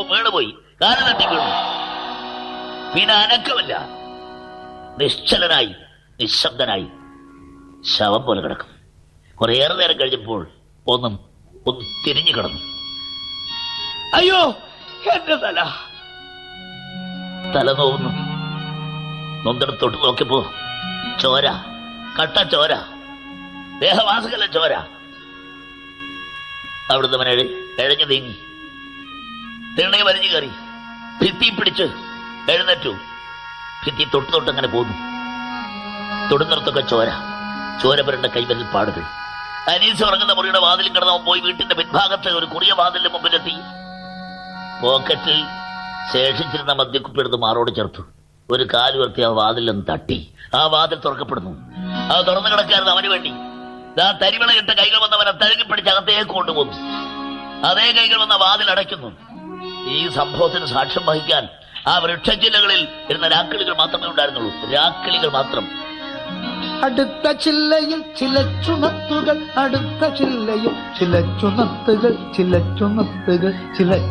വീണുപോയി കാല് തട്ടി വീണു പിന്നെ അനക്കമില്ല നിശ്ചലനായി നിശബ്ദനായി ശവം പോലെ കിടക്കും കുറേയേറെ നേരം കഴിഞ്ഞപ്പോൾ ഒന്നും ഒന്ന് തിരിഞ്ഞു കിടന്നു അയ്യോ എന്റെ തല തല നോവുന്നു നൊന്തെടുത്തോട്ട് നോക്കിയപ്പോ ചോര കട്ട ചോര ദേഹവാസകല ചോര അവിടുന്ന് അവൻ എഴ എഴഞ്ഞു നീങ്ങി തിണ്ണയെ വലിഞ്ഞു കയറി ഭിത്തി പിടിച്ച് എഴുന്നേറ്റു ഭിത്തി തൊട്ട് തൊട്ട് അങ്ങനെ പോന്നു തൊടുന്നിടത്തൊക്കെ ചോര ചോര പുരണ്ട കൈവരിൽ പാടുകൾ അനീസ് ഉറങ്ങുന്ന മുറിയുടെ വാതിലും കിടന്നവൻ പോയി വീട്ടിന്റെ പിൻഭാഗത്ത് ഒരു കുറിയ വാതിലിന്റെ മുമ്പിലെത്തി പോക്കറ്റിൽ ശേഷിച്ചിരുന്ന മദ്യക്കുപ്പിയെടുത്ത് മാറോട് ചേർത്തു ഒരു കാലുയർത്തി ആ വാതിലൊന്ന് തട്ടി ആ വാതിൽ തുറക്കപ്പെടുന്നു അത് തുറന്നു കിടക്കായിരുന്നു അവന് വേണ്ടി ആ തരിവിള ഇട്ട കൈകൾ വന്നവനെ തഴുകി പിടിച്ച് അകത്തേക്ക് കൊണ്ടുപോകുന്നു അതേ കൈകൾ വന്ന വാതിൽ അടയ്ക്കുന്നു ഈ സംഭവത്തിന് സാക്ഷ്യം വഹിക്കാൻ ആ വൃക്ഷച്ചില്ലകളിൽ ഇരുന്ന രാക്കിളികൾ മാത്രമേ ഉണ്ടായിരുന്നുള്ളൂ രാക്കിളികൾ മാത്രം അടുത്ത ചില്ലയിൽ ചില ചുണത്തുകൾ അടുത്ത ചില്ലയിൽ ചില ചുണത്തുകൾ ചില ചുണത്തുകൾ ചില